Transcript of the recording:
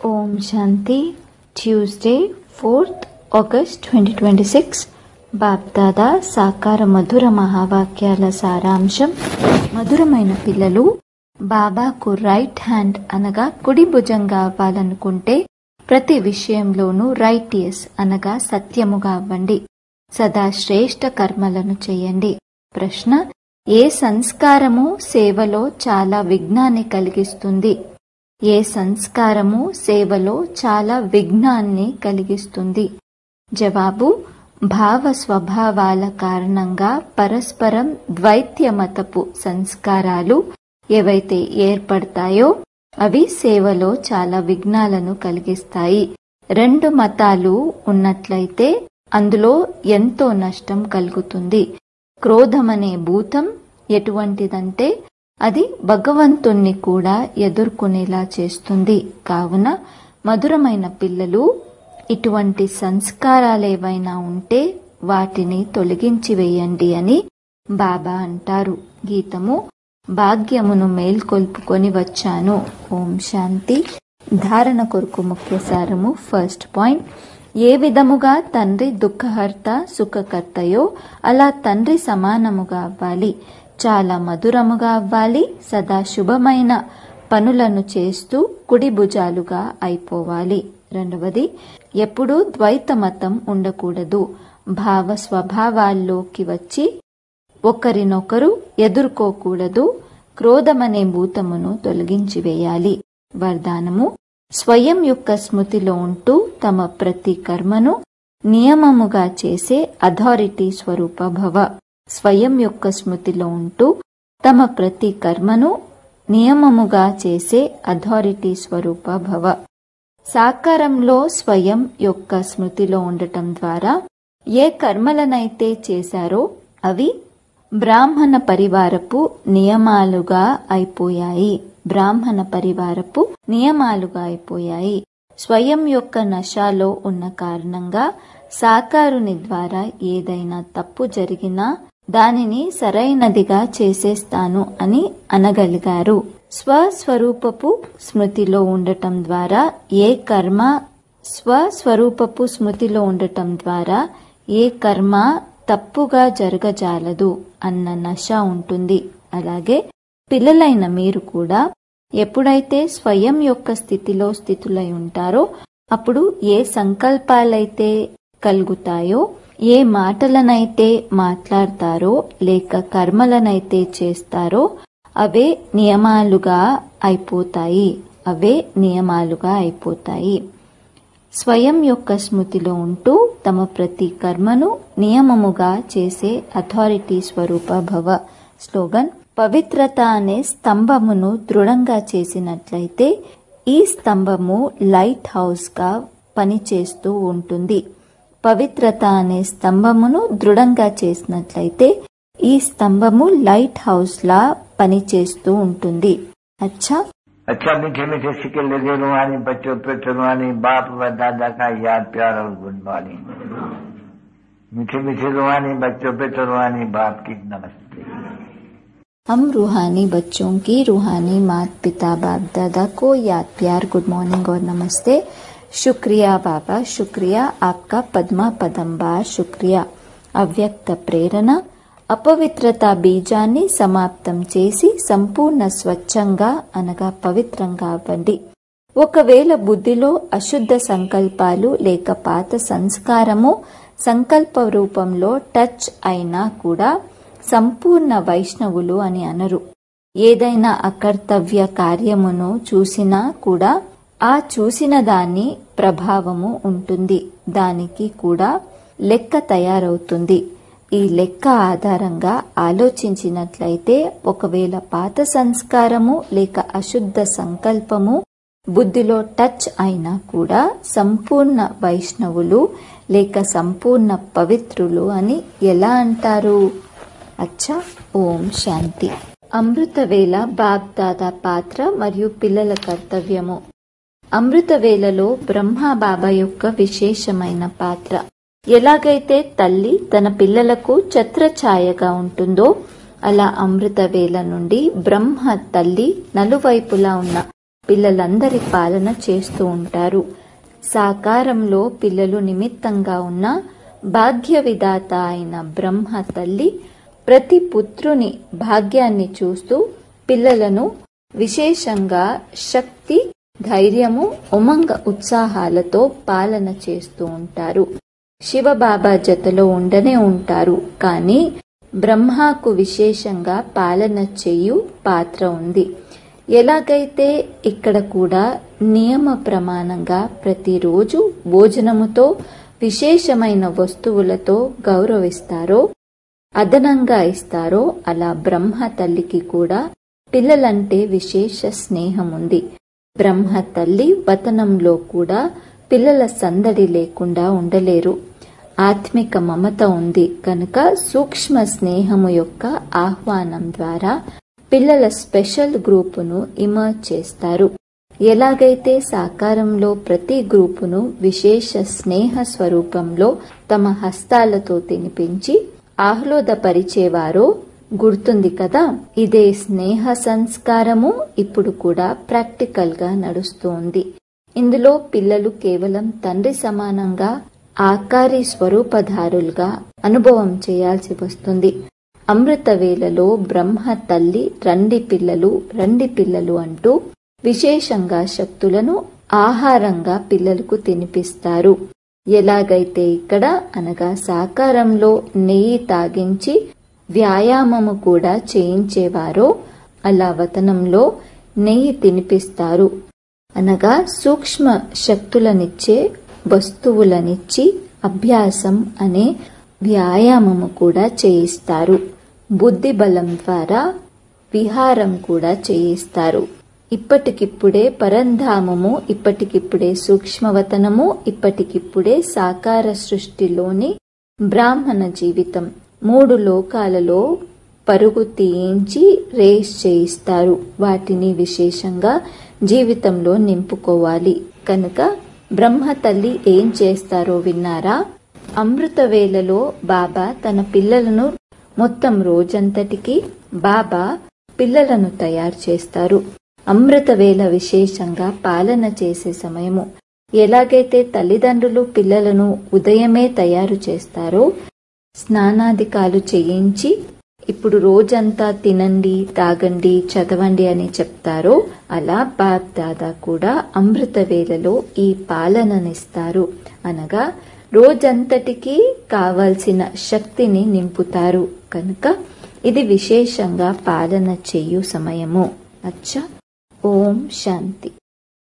ఓం Shanti Tuesday fourth August twenty twenty six Bapdada సాకార మధుర మహావాక్యాల సారాంశం మధురమైన పిల్లలు బాబాకు రైట్ హ్యాండ్ అనగా కుడి భుజంగా అవ్వాలనుకుంటే ప్రతి విషయంలోనూ రైటియస్ అనగా సత్యముగా అవ్వండి సదా శ్రేష్ట కర్మలను చేయండి ప్రశ్న ఏ సంస్కారము సేవలో చాలా విఘ్నాన్ని కలిగిస్తుంది ఏ సంస్కారము సేవలో చాలా విఘ్నాన్ని కలిగిస్తుంది జవాబు భావ స్వభావాల కారణంగా పరస్పరం ద్వైత్యమతపు సంస్కారాలు ఏవైతే ఏర్పడతాయో అవి సేవలో చాలా విఘ్నాలను కలిగిస్తాయి రెండు మతాలు ఉన్నట్లయితే అందులో ఎంతో నష్టం కలుగుతుంది క్రోధమనే భూతం ఎటువంటిదంటే అది భగవంతుణ్ణి కూడా ఎదుర్కొనేలా చేస్తుంది కావున మధురమైన పిల్లలు ఇటువంటి సంస్కారాలేవైనా ఉంటే వాటిని తొలగించి వేయండి అని బాబా అంటారు గీతము భాగ్యమును మేల్కొల్పుకొని వచ్చాను ఓం శాంతి ధారణ కొరకు ముఖ్య సారము ఫస్ట్ పాయింట్ ఏ విధముగా తండ్రి దుఃఖహర్త సుఖకర్తయో అలా తండ్రి సమానముగా అవ్వాలి చాలా మధురముగా అవ్వాలి సదా శుభమైన పనులను చేస్తూ కుడి భుజాలుగా అయిపోవాలి రెండవది ఎప్పుడూ ద్వైత మతం ఉండకూడదు భావ స్వభావాల్లోకి వచ్చి ఒకరినొకరు ఎదుర్కోకూడదు క్రోధమనే భూతమును తొలగించి వేయాలి వరదానము స్వయం యొక్క స్మృతిలో ఉంటూ తమ ప్రతి కర్మను నియమముగా చేసే అథారిటీ స్వరూప భవ స్వయం యొక్క స్మృతిలో ఉంటూ తమ ప్రతి కర్మను నియమముగా చేసే అథారిటీ స్వరూప భవ సాకారంలో స్వయం యొక్క స్మృతిలో ఉండటం ద్వారా ఏ కర్మలనైతే చేశారో అవి బ్రాహ్మణ పరివారపు నియమాలుగా అయిపోయాయి బ్రాహ్మణ పరివారపు నియమాలుగా అయిపోయాయి స్వయం యొక్క నశాలో ఉన్న కారణంగా సాకారుని ద్వారా ఏదైనా తప్పు జరిగినా దానిని సరైనదిగా చేసేస్తాను అని అనగలిగారు స్వస్వరూపపు స్మృతిలో ఉండటం ద్వారా ఏ కర్మ స్వస్వరూపపు స్మృతిలో ఉండటం ద్వారా ఏ కర్మ తప్పుగా జరగజాలదు అన్న నశ ఉంటుంది అలాగే పిల్లలైన మీరు కూడా ఎప్పుడైతే స్వయం యొక్క స్థితిలో స్థితులై ఉంటారో అప్పుడు ఏ సంకల్పాలైతే కలుగుతాయో ఏ మాటలనైతే మాట్లాడతారో లేక కర్మలనైతే చేస్తారో అవే నియమాలుగా అయిపోతాయి అవే నియమాలుగా అయిపోతాయి స్వయం యొక్క స్మృతిలో ఉంటూ తమ ప్రతి కర్మను నియమముగా చేసే అథారిటీ స్వరూప భవ స్లోగన్ పవిత్రత అనే స్తంభమును దృఢంగా చేసినట్లయితే ఈ స్తంభము లైట్ హౌస్ గా పనిచేస్తూ ఉంటుంది పవిత్రత అనే స్తంభమును దృఢంగా చేసినట్లయితే ఈ స్తంభము లైట్ హౌస్ లా పనిచేస్తూ ఉంటుంది అచ్చా अच्छा मीठे मीठे सिक्के लगे रुहानी बच्चों पे रुहानी बाप व दादा का याद प्यार और गुड मॉर्निंग मीठे मीठे रुहानी बच्चों पे रुहानी बाप की नमस्ते हम रूहानी बच्चों की रूहानी माता पिता बाप दादा को याद प्यार गुड मॉर्निंग और नमस्ते शुक्रिया बाबा शुक्रिया आपका पद्मा पदंबार शुक्रिया అవ్యక్త ప్రేరణ అపవిత్రత బీజాన్ని సమాప్తం చేసి సంపూర్ణ స్వచ్ఛంగా అనగా పవిత్రంగా అవ్వండి ఒకవేళ బుద్ధిలో అశుద్ధ సంకల్పాలు లేక పాత సంస్కారము సంకల్ప రూపంలో టచ్ అయినా కూడా సంపూర్ణ వైష్ణవులు అని అనరు ఏదైనా అకర్తవ్య కార్యమును చూసినా కూడా ఆ చూసిన దాని ప్రభావము ఉంటుంది దానికి కూడా లెక్క తయారవుతుంది ఈ లెక్క ఆధారంగా ఆలోచించినట్లయితే ఒకవేళ పాత సంస్కారము లేక అశుద్ధ సంకల్పము బుద్ధిలో టచ్ అయినా కూడా సంపూర్ణ వైష్ణవులు లేక సంపూర్ణ పవిత్రులు అని ఎలా అంటారు అచ్చా ఓం శాంతి అమృతవేళ బాగ్దాదా పాత్ర మరియు పిల్లల కర్తవ్యము అమృతవేళలో బ్రహ్మ బాబా యొక్క విశేషమైన పాత్ర ఎలాగైతే తల్లి తన పిల్లలకు ఛత్రఛాయగా ఉంటుందో అలా అమృతవేళ నుండి బ్రహ్మ తల్లి నలువైపులా ఉన్న పిల్లలందరి పాలన చేస్తూ ఉంటారు సాకారంలో పిల్లలు నిమిత్తంగా ఉన్న భాగ్య విధాత అయిన బ్రహ్మ తల్లి ప్రతి పుత్రుని భాగ్యాన్ని చూస్తూ పిల్లలను విశేషంగా శక్తి ధైర్యము ఉమంగ ఉత్సాహాలతో పాలన చేస్తూ ఉంటారు శివబాబా జతలో ఉండనే ఉంటారు కానీ బ్రహ్మాకు విశేషంగా పాలన చేయు పాత్ర ఉంది ఎలాగైతే ఇక్కడ కూడా నియమ ప్రమాణంగా ప్రతిరోజు భోజనముతో విశేషమైన వస్తువులతో గౌరవిస్తారో అదనంగా ఇస్తారో అలా బ్రహ్మ తల్లికి కూడా పిల్లలంటే విశేష స్నేహం ఉంది బ్రహ్మ తల్లి వతనంలో కూడా పిల్లల సందడి లేకుండా ఉండలేరు ఆత్మిక మమత ఉంది కనుక సూక్ష్మ స్నేహము యొక్క ఆహ్వానం ద్వారా పిల్లల స్పెషల్ గ్రూపును ఇమర్జ్ చేస్తారు ఎలాగైతే సాకారంలో ప్రతి గ్రూపును విశేష స్నేహ స్వరూపంలో తమ హస్తాలతో తినిపించి ఆహ్లాదపరిచేవారో గుర్తుంది కదా ఇదే స్నేహ సంస్కారము ఇప్పుడు కూడా ప్రాక్టికల్ గా నడుస్తోంది ఇందులో పిల్లలు కేవలం తండ్రి సమానంగా ఆకారి స్వరూపధారులుగా అనుభవం చేయాల్సి వస్తుంది అమృత వేళలో బ్రహ్మ తల్లి రండి పిల్లలు రండి పిల్లలు అంటూ విశేషంగా శక్తులను ఆహారంగా పిల్లలకు తినిపిస్తారు ఎలాగైతే ఇక్కడ అనగా సాకారంలో నెయ్యి తాగించి వ్యాయామము కూడా చేయించేవారో అలా వతనంలో నెయ్యి తినిపిస్తారు అనగా సూక్ష్మ శక్తులనిచ్చే వస్తువులనిచ్చి అభ్యాసం అనే వ్యాయామము కూడా చేయిస్తారు బుద్ధి బలం ద్వారా విహారం కూడా చేయిస్తారు ఇప్పటికిప్పుడే పరంధామము ఇప్పటికిప్పుడే సూక్ష్మవతనము ఇప్పటికిప్పుడే సాకార సృష్టిలోని బ్రాహ్మణ జీవితం మూడు లోకాలలో పరుగు తీయించి రేస్ చేయిస్తారు వాటిని విశేషంగా జీవితంలో నింపుకోవాలి కనుక బ్రహ్మ తల్లి ఏం చేస్తారో విన్నారా అమృత వేళలో బాబా తన పిల్లలను మొత్తం రోజంతటికి బాబా పిల్లలను తయారు చేస్తారు అమృత వేళ విశేషంగా పాలన చేసే సమయము ఎలాగైతే తల్లిదండ్రులు పిల్లలను ఉదయమే తయారు చేస్తారో స్నానాధికాలు చేయించి ఇప్పుడు రోజంతా తినండి తాగండి చదవండి అని చెప్తారో అలా బాప్ దాదా కూడా అమృత వేళలో ఈ పాలననిస్తారు అనగా రోజంతటికి కావలసిన శక్తిని నింపుతారు కనుక ఇది విశేషంగా పాలన చేయు సమయము అచ్చా ఓం శాంతి